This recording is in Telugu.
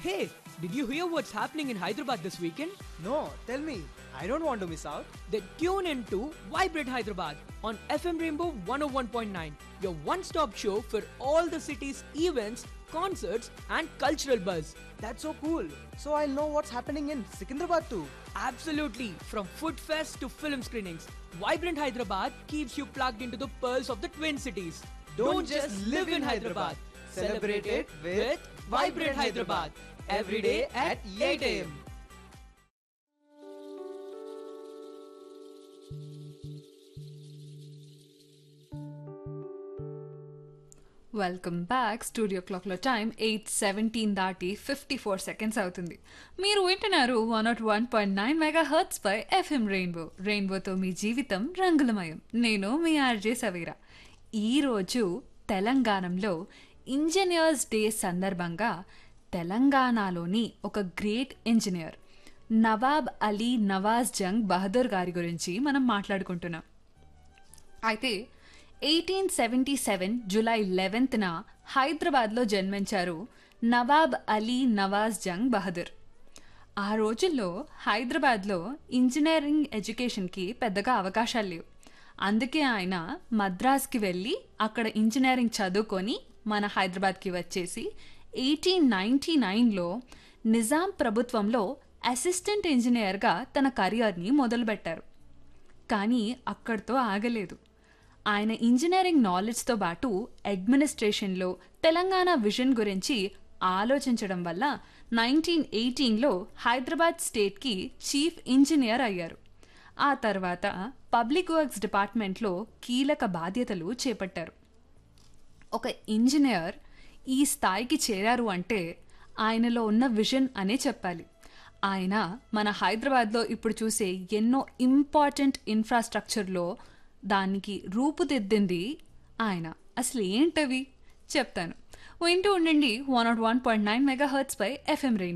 Hey, did you hear what's happening in Hyderabad this weekend? No, tell me. I don't want to miss out. Then tune in to Vibrate Hyderabad on FM Rainbow 101.9, your one stop show for all the city's events, concerts, and cultural buzz. That's so cool. So I'll know what's happening in Secunderabad too. Absolutely, from food fest to film screenings, Vibrant Hyderabad keeps you plugged into the pearls of the Twin Cities. Don't just live in Hyderabad. Celebrate it with Vibrant Hyderabad. Every day at 8 a.m. Welcome back studio క్లాక్లో టైం ఎయిట్ సెవెంటీన్ దాటి ఫిఫ్టీ ఫోర్ సెకండ్స్ అవుతుంది మీరు వింటున్నారు one naught one point nine megahertz పై ఎఫ్ఎం రెయిన్బో రెయిన్బోతో మీ జీవితం రంగులమయం నేను మీ ఆర్జే సవీరా ఈరోజు తెలంగాణలో ఇంజనీర్స్ డే సందర్భంగా తెలంగాణలోని ఒక గ్రేట్ ఇంజనీర్ నవాబ్ అలీ నవాజ్ జంగ్ బహదూర్ గారి గురించి మనం మాట్లాడుకుంటున్నాం అయితే ఎయిటీన్ సెవెంటీ సెవెన్ జూలై లెవెన్త్న హైదరాబాద్లో జన్మించారు నవాబ్ అలీ నవాజ్ జంగ్ బహదూర్ ఆ రోజుల్లో హైదరాబాద్లో ఇంజనీరింగ్ ఎడ్యుకేషన్కి పెద్దగా అవకాశాలు లేవు అందుకే ఆయన మద్రాస్కి వెళ్ళి అక్కడ ఇంజనీరింగ్ చదువుకొని మన హైదరాబాద్కి వచ్చేసి ఎయిటీన్ నైంటీ నైన్లో నిజాం ప్రభుత్వంలో అసిస్టెంట్ ఇంజనీర్గా తన కెరియర్ని మొదలుపెట్టారు కానీ అక్కడితో ఆగలేదు ఆయన ఇంజనీరింగ్ నాలెడ్జ్తో పాటు అడ్మినిస్ట్రేషన్లో తెలంగాణ విజన్ గురించి ఆలోచించడం వల్ల నైన్టీన్ ఎయిటీన్లో హైదరాబాద్ స్టేట్కి చీఫ్ ఇంజనీర్ అయ్యారు ఆ తర్వాత పబ్లిక్ వర్క్స్ డిపార్ట్మెంట్లో కీలక బాధ్యతలు చేపట్టారు ఒక ఇంజనీర్ ఈ స్థాయికి చేరారు అంటే ఆయనలో ఉన్న విజన్ అనే చెప్పాలి ఆయన మన హైదరాబాద్లో ఇప్పుడు చూసే ఎన్నో ఇంపార్టెంట్ ఇన్ఫ్రాస్ట్రక్చర్లో దానికి రూపుదిద్దింది ఆయన అసలు ఏంటవి చెప్తాను వింటూ ఉండండి one naught one point nine megahertz పై ఎఫ్ఎం రెయిన్